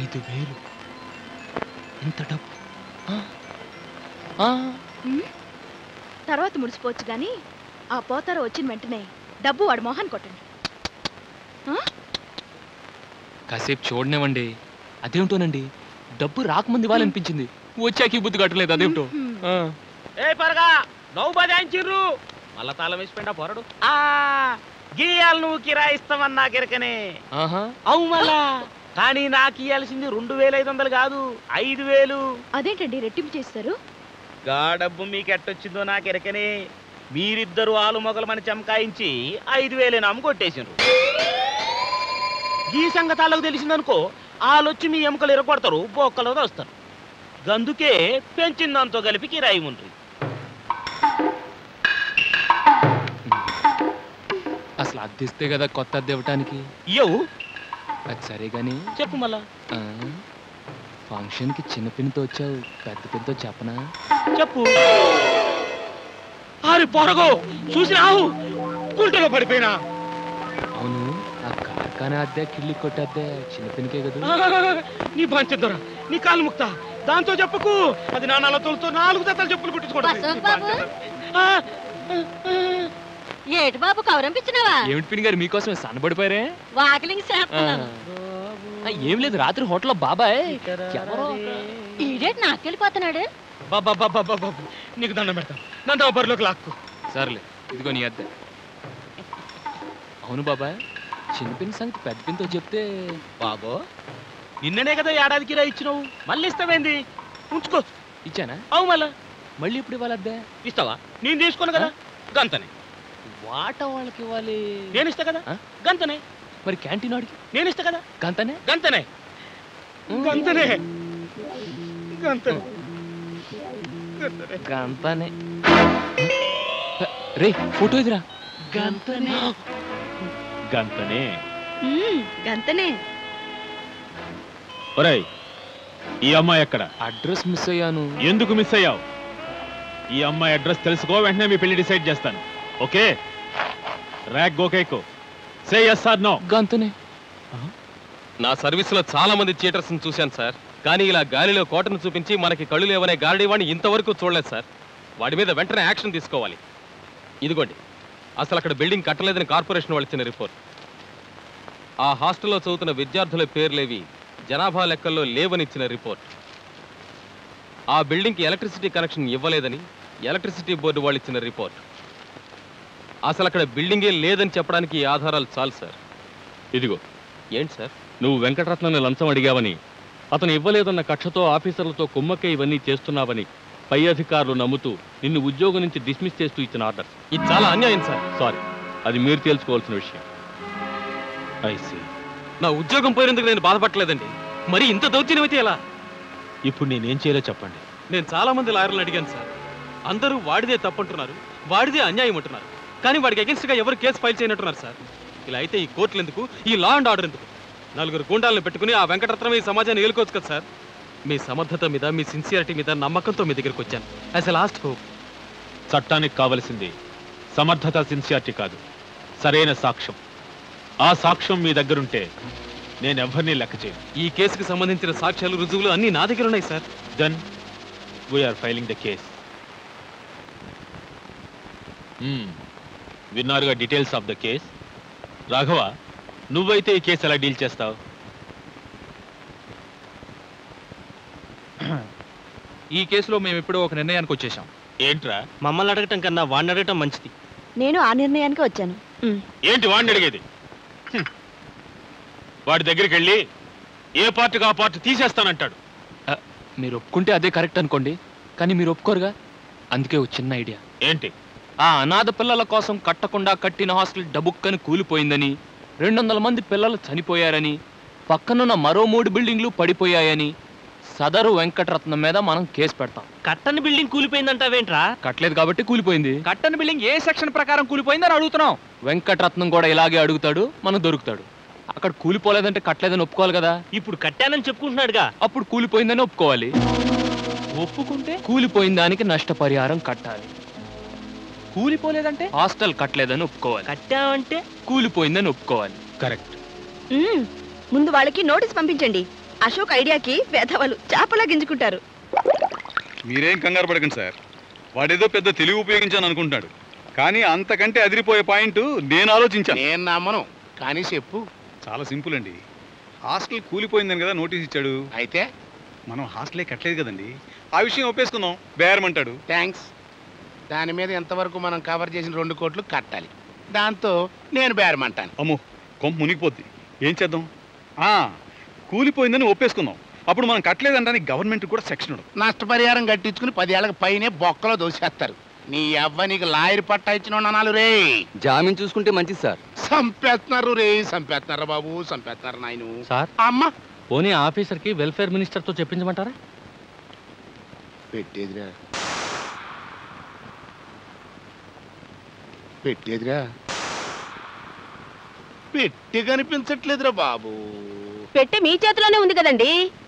ఐదు వేలు ఇంత డబ్బు ఆ, ఆ, ఉమ్, తర్వాత ముడిసిపోవచ్చు కానీ ఆ పోతారు వచ్చిన వెంటనే డబ్బు వాడు మొహాన్ని కొట్టండి కాసేపు చూడనివ్వండి అదేమిటోనండి డబ్బు రాకముందు ఇవ్వాలనిపించింది వచ్చాక ఈ బుద్ధి కట్టలేదు అదేమిటో ఉమ్, ఆ, ఏ పరగా నవ్వు బజాయించిర్రు మళ్ళా తాళం వేసిపోయిందా పొరడు ఆ గీయాలు నువ్వు కిరాయిస్తామన్నా కిరకనే ఆహా అవు మళ్ళా కానీ నాకు ఇయ్యాల్సింది రెండు వేల ఐదు వందలు కాదు ఐదు వేలు అదేంటండి రెట్టింపు చేస్తారు గా డబ్బు మీకు ఎట్టొచ్చిందో నాకు ఎరకనే మీరిద్దరు ఆలు మొగలమని చమకాయించి ఐదు వేలే నాము కొట్టేసిండ్రు ఈ సంగతాలకు తెలిసిందనుకో ఆలొచ్చి మీ ఎముకలు ఇరగొడతారు బొక్కలు వస్తారు గందుకే పెంచిందంతో కలిపి కిరాయి ఉండ్రి అసలు అద్దెస్తే కదా కొత్త అద్దె ఇవ్వటానికి ఇయ్యవు అది సరే గాని చెప్పు మళ్ళా ఆ, ఫంక్షన్కి చిన్న పిన్నితో వచ్చావు పెద్ద పిన్నితో చెప్పనా చెప్పు ఆరి పొరగో చూసి రావు గుంటలో పడిపోయినా అవును ఆ కార్ఖానా అద్దె కిళ్ళి కొట్టే అద్దె చిన్న పిన్నికే కదా నీ పంచదొర నీ కాలు ముక్త దాంతో చెప్పకు అది నా నలతలతో నాలుగు జతలు చెప్పులు అశోక్ బాబు? కుట్టించుకోవడం ఏటి బాబు కౌరంపించినావా ఏమిటి పిన్ని గారు మీకోసమే సన్నబడిపోయారే వాకిలింగ్ ఆ, చేస్తున్నాను ఆ, ఏం లేదు రాత్రి హోటల్లో బాబాయ్ ఎవరో ఈడేటి నాకెళ్ళిపోతున్నాడు బాబా బాబా బాబా నీకు దండం పెడతాను నన్ను ఆ బరిలోకి లాక్కు సర్లే ఇదిగో నీ అద్దె అవును బాబాయ్ చిన్న పిన్ని సంగతి పెద్ద పిన్నితో చెప్తే బాబో నిన్ననే కదా ఏడాదికి రా ఇచ్చినావు మళ్ళీ ఇస్తావేంది ఉంచుకో ఇచ్చానా అవు మళ్ళా మళ్ళీ ఇప్పుడు ఇవ్వాలి అద్దె ఇస్తావా నేను తీసుకున్నా కదా గంతనే వాట వాళ్ళకి ఇవ్వాలి నేను ఇస్తా కదా ఆ? గంతనే మరి క్యాంటీన్ వాడికి నేను ఇస్తా కదా గంతనే గంతనే గంతనే గంతనే గంతనే గంతనే రే ఫోటో ఇదిరా గంతనే గంతనే ఉమ్, గంతనే ఒరేయ్ ఈ అమ్మాయి ఎక్కడ అడ్రస్ మిస్ అయ్యాను ఎందుకు మిస్ అయ్యావు ఈ అమ్మాయి అడ్రస్ తెలుసుకో వెంటనే మీ పెళ్లి డిసైడ్ చేస్తాను ఓకే ర్యాక్ గోకేకు సే ఎస్ ఆర్ నో గంతనే నా సర్వీసులో చాలా మంది థియేటర్స్ చూశాను సార్ కానీ ఇలా గాలిలో కోటను చూపించి మనకి కళ్ళు లేవనే గారడీ వాడిని ఇంతవరకు చూడలేదు సార్ వాడి మీద వెంటనే యాక్షన్ తీసుకోవాలి ఇదిగోండి అసలు అక్కడ బిల్డింగ్ కట్టలేదని కార్పొరేషన్ వాళ్ళు ఇచ్చిన రిపోర్ట్ ఆ హాస్టల్లో చదువుతున్న విద్యార్థుల పేర్లేవి జనాభా లెక్కల్లో లేవని ఇచ్చిన రిపోర్ట్ ఆ బిల్డింగ్కి ఎలక్ట్రిసిటీ కనెక్షన్ ఇవ్వలేదని ఎలక్ట్రిసిటీ బోర్డు వాళ్ళు ఇచ్చిన రిపోర్ట్ అసలు అక్కడ బిల్డింగే లేదని చెప్పడానికి ఈ ఆధారాలు చాలు సార్ ఇదిగో ఏంటి సార్ నువ్వు వెంకటరత్నాన్ని లంచం అడిగావని అతను ఇవ్వలేదన్న కక్షతో ఆఫీసర్లతో కుమ్మక్క ఇవన్నీ చేస్తున్నావని పై అధికారులు నమ్ముతూ నిన్ను ఉద్యోగం నుంచి డిస్మిస్ చేస్తూ ఇచ్చిన ఆర్డర్ ఇది చాలా అన్యాయం సార్ సారీ అది మీరు తేల్చుకోవాల్సిన విషయం ఐసి నా ఉద్యోగం పోయినందుకు నేను బాధపడలేదండి మరి ఇంత దౌత్యం అయితే ఎలా ఇప్పుడు నేనేం చేయాలో చెప్పండి నేను చాలా మంది లాయర్లను అడిగాను సార్ అందరూ వాడిదే తప్పంటున్నారు వాడిదే అన్యాయం అంటున్నారు కానీ వాడికి against గా ఎవరు కేసు ఫైల్ చేయనట్టున్నారు సార్ ఇలా అయితే ఈ కోర్టులు ఎందుకు ఈ లా అండ్ ఆర్డర్ ఎందుకు నలుగురు గుండాలను పెట్టుకుని ఆ వెంకటరత్నం ఈ సమాజాన్ని ఏలుకోవచ్చు కదా సార్ మీ సమర్థత మీద మీ సిన్సియారిటీ మీద నమ్మకంతో మీ దగ్గరికి వచ్చాను యాజ్ ఎ లాస్ట్ హోప్ చట్టానికి కావలసింది సమర్థత సిన్సియారిటీ కాదు సరైన సాక్ష్యం ఆ సాక్ష్యం మీ దగ్గరుంటే నేను ఎవరిని లెక్క చేయను ఈ కేసుకు సంబంధించిన సాక్ష్యాలు రుజువులు అన్నీ నా దగ్గర ఉన్నాయి sir then we are filing the case విన్నారుగా details of the case Raghava నువ్వైతే ఈ కేసు ఎలా డీల్ చేస్తావు ఈ కేసులో మేము ఇప్పుడు ఒక నిర్ణయానికి వచ్చేసాం ఏంట్రా మమ్మల్ని అడగటం కన్నా వాడిని అడగటం మంచిది నేను ఆ నిర్ణయానికి వచ్చాను ఉమ్, ఏంటి వాడిని అడిగేది హ్మ్. వాడి దగ్గరికి వెళ్ళి ఏ పార్టీకి ఆ పార్టీ తీసేస్తానంటాడు మీరు ఒప్పుకుంటే అదే కరెక్ట్ అనుకోండి కానీ మీరు ఒప్పుకోరుగా అందుకే ఒక చిన్న ఐడియా ఏంటి ఆ అనాథ పిల్లల కోసం కట్టకుండా కట్టిన హాస్టల్ డబుక్కని కూలిపోయిందని రెండు వందల మంది పిల్లలు చనిపోయారని పక్కనున్న మరో మూడు బిల్డింగ్లు పడిపోయాయని సదరు వెంకటరత్నం మీద మనం కేసు పెడతాం కట్టని బిల్డింగ్ కూలిపోయిందంటావేంట్రా కట్టలేదు కాబట్టి కూలిపోయింది కట్టని బిల్డింగ్ ఏ సెక్షన్ ప్రకారం కూలిపోయిందని అడుగుతున్నాం వెంకటరత్నం కూడా ఇలాగే అడుగుతాడు మనం దొరుకుతాడు అక్కడ కూలిపోలేదంటే కట్టలేదని ఒప్పుకోవాలి కదా ఇప్పుడు కట్టానని చెప్పుకుంటున్నాడుగా అప్పుడు కూలిపోయిందని ఒప్పుకోవాలి ఒప్పుకుంటే కూలిపోయిన దానికి నష్టపరిహారం కట్టాలి కూలిపోలేదంటే హాస్టల్ కట్టలేదని ఒప్పుకోవాలి కట్టామంటే కూలిపోయిందని ఒప్పుకోవాలి కరెక్ట్ ఉమ్, ముందు వాళ్ళకి నోటీస్ పంపించండి అశోక్ ఐడియాకి వేధవలు చేపలా గింజుకుంటారు మీరేం కంగారు పడకండి సార్ వాడేదో పెద్ద తెలివి ఉపయోగించాను అనుకుంటున్నాడు కానీ అంతకంటే అదిరిపోయే పాయింట్ నేను ఆలోచించాను నేను నమ్మను కానీ చెప్పు చాలా సింపుల్ అండి హాస్టల్ కూలిపోయిందని కదా నోటీస్ ఇచ్చాడు అయితే మనం హాస్టలే కట్టలేదు కదండి ఆ విషయం ఒప్పేసుకుందాం బేరమంటాడు థ్యాంక్స్ దాని మీద ఎంతవరకు మనం కవర్ చేసిన రెండు కోట్లు కట్టాలి దాంతో నేను బేరమంటాను అమ్మో కొంప మునిగిపోద్ది ఏం చేద్దాం ఆ కూలిపోయిందని ఒప్పేసుకుందాం అప్పుడు మనం కట్టలేదంటానికి గవర్నమెంట్ కూడా సెక్షన్ ఉండదు నష్టపరిహారం కట్టించుకుని పదేళ్ళకి పైనే బొక్కలో దోసేస్తారు నీ అవ్వ నీకు లాయర్ పట్టా ఇచ్చిన అనాలు రే జామీన్ చూసుకుంటే మంచిది సార్ సంపేస్తున్నారు రే సంపేస్తున్నారు బాబు సంపేస్తున్నారు నాయను సార్ అమ్మ పోనీ ఆఫీసర్కి వెల్ఫేర్ మినిస్టర్తో చెప్పించమంటారా పెట్టేదిరా పెట్టేదిరా పెట్టి కనిపించట్లేదురా బాబు పెట్టే మీ చేతిలోనే ఉంది కదండి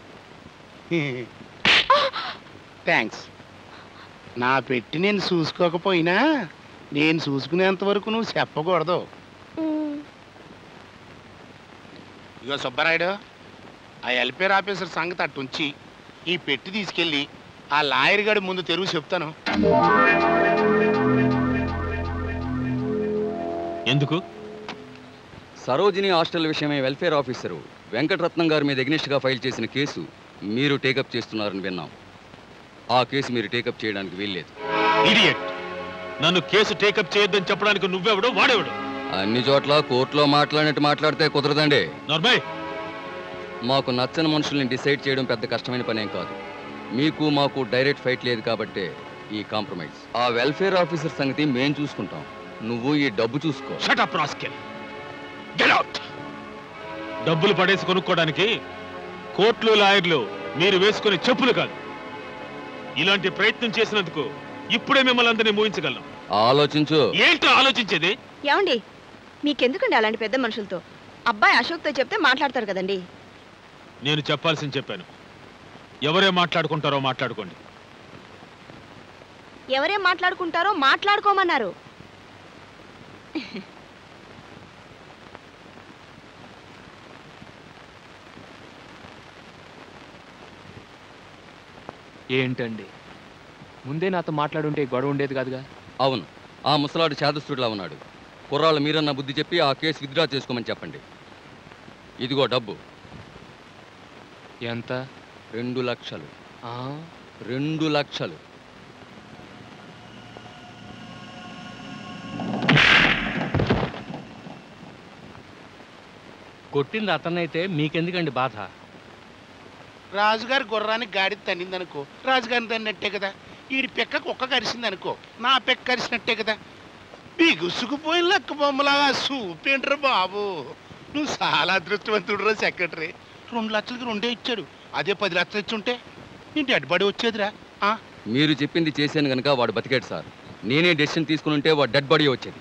థ్యాంక్స్ నా పెట్టి నేను చూసుకోకపోయినా నేను చూసుకునేంత వరకు నువ్వు చెప్పకూడదు ఇగో సుబ్బరాయుడు ఆ ఎల్పేర్ ఆఫీసర్ సంగతి అట్టుంచి ఈ పెట్టి తీసుకెళ్ళి ఆ లాయర్ గడి ముందు తెరువు చెప్తాను ఎందుకు సరోజిని హాస్టల్ విషయమై వెల్ఫేర్ ఆఫీసరు వెంకటరత్నం గారి మీద ఎగ్నిస్ట్గా ఫైల్ చేసిన కేసు మీరు టేకప్ చేస్తున్నారని విన్నాం ఆ కేసు మీరు టేకప్ చేయడానికి వీల్లేదు ఇడియట్ నన్ను కేసు టేకప్ చేయొద్దని చెప్పడానికి నువ్వెవడు వాడేవాడు అన్ని చోట్ల కోర్టులో మాట్లాడినట్టు మాట్లాడితే కుదరదండి నార్మల్ మాకు నచ్చని మనుషుల్ని డిసైడ్ చేయడం పెద్ద కష్టమైన పనేం కాదు మీకు మాకు డైరెక్ట్ ఫైట్ లేదు కాబట్టే ఈ కాంప్రమైజ్ ఆ వెల్ఫేర్ ఆఫీసర్ సంగతి మేం చూసుకుంటాం నువ్వు ఈ డబ్బు చూసుకో షటప్ రాస్కెల్ గెట్ అవుట్ డబ్బులు పడేసి కొనుక్కోవడానికి కోర్టులు లాయర్లు మీరు వేసుకునే చెప్పులు కాదు ఇలాంటి ప్రయత్నం చేసినందుకు ఇప్పుడే మిమ్మల్ని అందరినీ మూయించగలం ఆలోచించు ఏంటో ఆలోచించేది ఏమండి మీకెందుకండి అలాంటి పెద్ద మనుషులతో అబ్బాయి అశోక్తో చెప్తే మాట్లాడతారు కదండి నేను చెప్పాల్సింది చెప్పాను ఎవరే మాట్లాడుకుంటారో మాట్లాడుకోండి ఎవరేం మాట్లాడుకుంటారో మాట్లాడుకోమన్నారు ఏంటండి ముందే నాతో మాట్లాడుంటే ఈ గొడవ ఉండేది కాదుగా అవును ఆ ముసలాడు చేదస్తుడిలా ఉన్నాడు కుర్రాళ్ళు మీరన్న బుద్ధి చెప్పి ఆ కేసు విత్డ్రా చేసుకోమని చెప్పండి ఇదిగో డబ్బు ఎంత రెండు లక్షలు ఆ? రెండు లక్షలు కొట్టింది అతనైతే మీకెందుకండి బాధ రాజుగారి గుర్రానికి గాడి తన్నిందనుకో రాజుగారిని తన్నట్టే కదా ఈడి పెక్క కుక్క కరిసిందనుకో నా పెక్క కరిసినట్టే కదా బిగుసుకుపోయిన లెక్క బొమ్మలాగా సూపేంట్రా బాబు నువ్వు చాలా అదృష్టవంతుడు సెక్రటరీ రెండు లక్షలకి రెండే ఇచ్చాడు అదే పది లక్షలు ఇచ్చి ఉంటే నీ డెడ్ బాడీ వచ్చేదిరా ఆ? మీరు చెప్పింది చేశాను గనుక వాడు బతికాడు సార్ నేనే డెసిషన్ తీసుకుని ఉంటే వాడు డెడ్ బాడీ వచ్చేది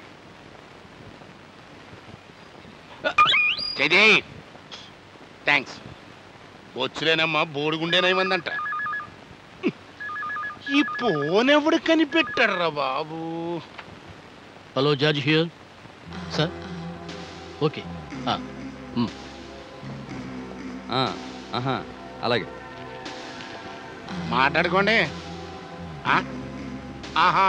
చదే థ్యాంక్స్ వచ్చులేనమ్మా బోడిగుండేనేమందంట ఈ పోనెవడు కనిపెట్టాడురా బాబు hello judge here sir okay ఆ, ఆహా అలాగే మాట్లాడుకోండి ఆ? ఆహా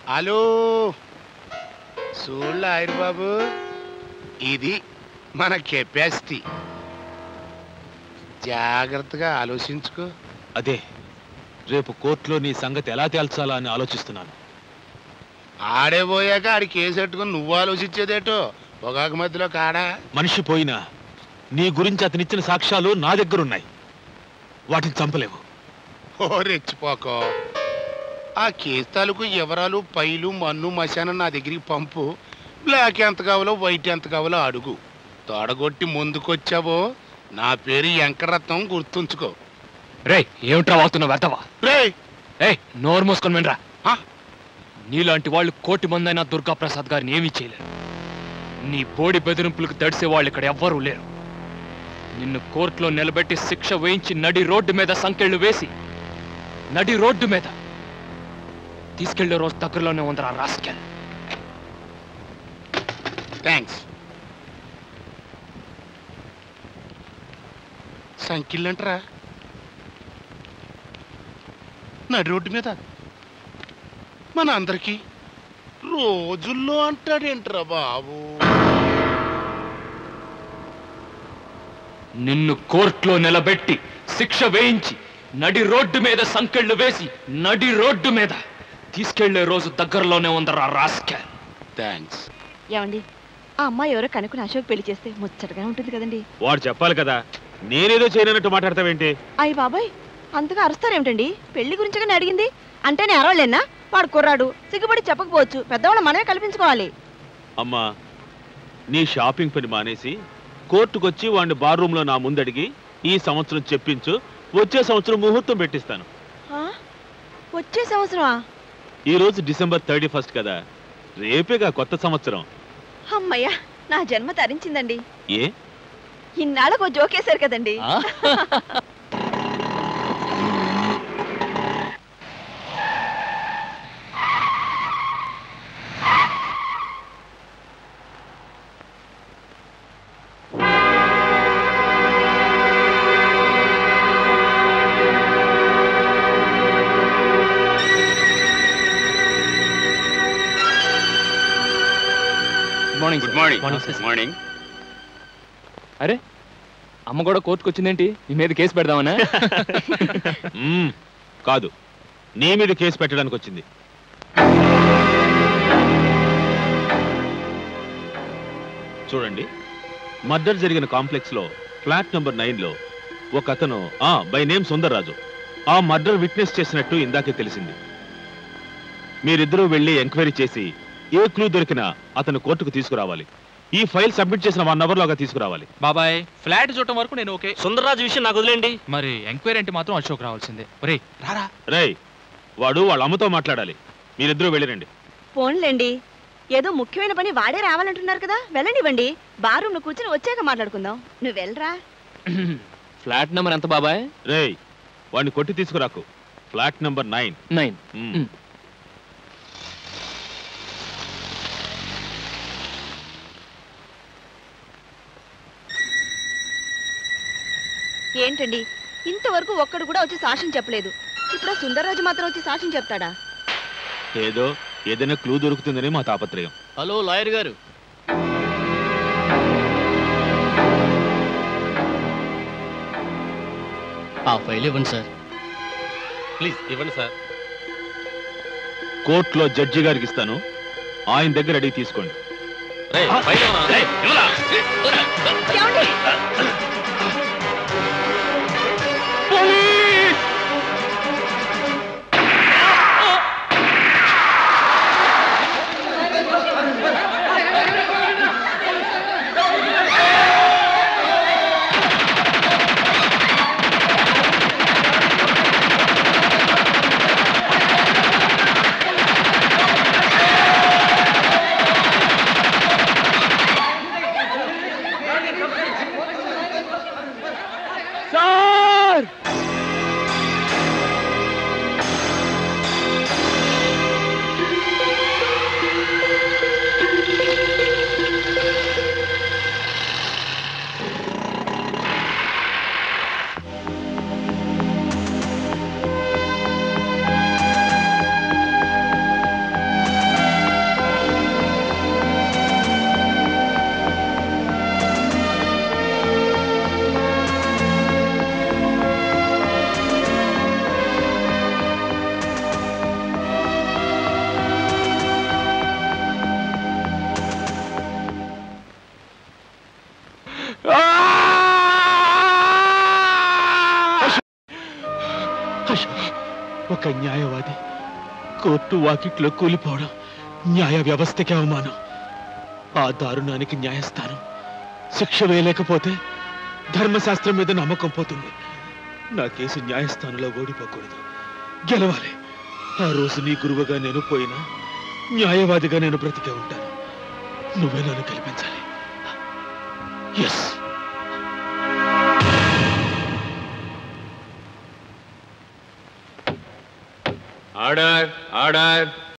హలో చూడ ఆయన బాబు ఇది మన కెపాసిటీ జాగ్రత్తగా ఆలోచించుకో అదే రేపు కోర్టులో నీ సంగతి ఎలా తేల్చాలా అని ఆలోచిస్తున్నాను ఆడే పోయాక ఆడి కేసు పెట్టుకుని నువ్వు ఆలోచించేదేటో పొగాకు మధ్యలో కాడా మనిషి పోయినా నీ గురించి అతనిచ్చిన సాక్ష్యాలు నా దగ్గరున్నాయి వాటిని చంపలేవు ఓ రెచ్చిపోకో ఆ కేసు తాలూకు వివరాలు పైలు మన్ను మశానం నా దగ్గరికి పంపు బ్లాక్ ఎంత కావాలో వైట్ ఎంత కావాలో అడుగు తొడగొట్టి ముందుకొచ్చావో నా పేరు వెంకటరత్నం గుర్తుంచుకో రే ఏమిట్రా వాగుతున్నావు వెతవా రే ఏ నోరు మూసుకొని వినరా ఆ? నీలాంటి వాళ్ళు కోటి మంది అయినా దుర్గా ప్రసాద్ గారిని ఏమీ చేయలేరు నీ బోడి బెదిరింపులకు తడిసే వాళ్ళు ఇక్కడ ఎవ్వరూ లేరు నిన్ను కోర్టులో నిలబెట్టి శిక్ష వేయించి నడి రోడ్డు మీద సంకెళ్ళు వేసి నడి రోడ్డు మీద తీసుకెళ్లే రోజు దగ్గరలోనే ఉందరా రాస్కెల్ థ్యాంక్స్ సంఖ్యలంటరా నడి రోడ్డు మీద మన అందరికీ రోజుల్లో అంటాడేంట్రా బాబు నిన్ను కోర్టులో నిలబెట్టి శిక్ష వేయించి నడి రోడ్డు మీద సంకెళ్ళు వేసి నడి రోడ్డు మీద తీసుకెళ్లే రోజు దగ్గరలోనే ఉందరా రాస్కెల్ థ్యాంక్స్ ఏమండి ఆ అమ్మాయి ఎవరో కనుక్కుని అశోక్ పెళ్లి చేస్తే ముచ్చటగా ఉంటుంది కదండి వాడు చెప్పాలి కదా నేనేదో చేయనట్టు మాట్లాడతావేంటి అయ్యి బాబాయ్ అంతగా అరుస్తారేమిటండి పెళ్లి గురించి అడిగింది అంటే నేను అరవలేనా వాడు కుర్రాడు సిగ్గుపడి చెప్పకపోవచ్చు పెద్దవాళ్ళ మనమే కల్పించుకోవాలి అమ్మా నీ షాపింగ్ పని మానేసి కోర్టుకొచ్చి వాడిని బార్ రూమ్ లో నా ముందడిగి ఈ సంవత్సరం చెప్పించు వచ్చే సంవత్సరం ముహూర్తం పెట్టిస్తాను ఆ? వచ్చే సంవత్సరమా ఈ రోజు డిసెంబర్ థర్టీ ఫస్ట్ కదా రేపేగా కొత్త సంవత్సరం అమ్మయ్యా నా జన్మ తరించిందండి ఏ ఇన్నాళ్ళకు జోకేశారు కదండి morning good morning morning good morning అరే అమ్మ కూడా కోర్టుకు వచ్చిందేంటి నీ మీద కేసు పెడదామనా మ్మ్, కాదు నీ మీద కేసు పెట్టడానికి వచ్చింది చూడండి మర్డర్ జరిగిన కాంప్లెక్స్ లో ఫ్లాట్ నెంబర్ నైన్ లో ఒక అతను ఆ బై నేమ్ సుందర్రాజు ఆ మర్డర్ విట్నెస్ చేసినట్టు ఇందాకే తెలిసింది మీరిద్దరూ వెళ్ళి ఎంక్వైరీ చేసి ఏ క్లూ దొరికినా అతను కోర్టుకు తీసుకురావాలి ఈ ఫైల్ సబ్మిట్ చేసిన వన్ అవర్ లోగా తీసుకురావాలి బాబాయ్ ఫ్లాట్ చూడటం వరకు నేను ఓకే సుందరరాజు విషయం నాకు వదిలేండి మరి ఎంక్వైరీ అంటే మాత్రం అశోక్ రావాల్సిందే ఒరే రారా రేయ్ వాడు వాళ్ళ అమ్మతో మాట్లాడాలి మీరిద్దరూ వెళ్ళిరండి ఫోన్లేండి ఏదో ముఖ్యమైన పని వాడే రావాలంటున్నారు కదా వెళ్ళనివ్వండి బార్ రూమ్ కూర్చొని వచ్చాక మాట్లాడుకుందాం నువ్వు వెళ్ళరా ఫ్లాట్ నెంబర్ ఎంత బాబాయ్ రేయ్ వాడిని కొట్టి తీసుకురాకు ఫ్లాట్ నెంబర్ నైన్ నైన్ మ్మ్. ఏంటండి ఇంతవరకు ఒక్కడు కూడా వచ్చి సాక్ష్యం చెప్పలేదు ఇప్పుడు ఆ సుందర్రాజు మాత్రం వచ్చి సాక్ష్యం చెప్తాడా ఏదో ఏదైనా క్లూ దొరుకుతుందని మా తాపత్రయం హలో లాయర్ గారు ఆ ఫైల్ ఇవ్వండి సార్ ప్లీజ్ ఇవ్వండి సార్ కోర్టులో జడ్జి గారికి ఇస్తాను ఆయన దగ్గర అడిగి తీసుకోండి రేయ్, ఫైల్ ఇవ్వనా? ఏమండి? ఒక న్యాయవాది కోర్టు వాకిట్లో కూలిపోవడం న్యాయ వ్యవస్థకి అవమానం ఆ దారుణానికి న్యాయస్థానం శిక్ష వేయలేకపోతే ధర్మశాస్త్రం మీద నమ్మకం పోతుంది నా కేసు న్యాయస్థానంలో ఓడిపోకూడదు గెలవాలి ఆ రోజు నీ గురువుగా నేను పోయినా న్యాయవాదిగా నేను బ్రతికే ఉంటాను నువ్వే నన్ను గెలిపించాలి ఎస్ ఆర్డర్ ఆర్డర్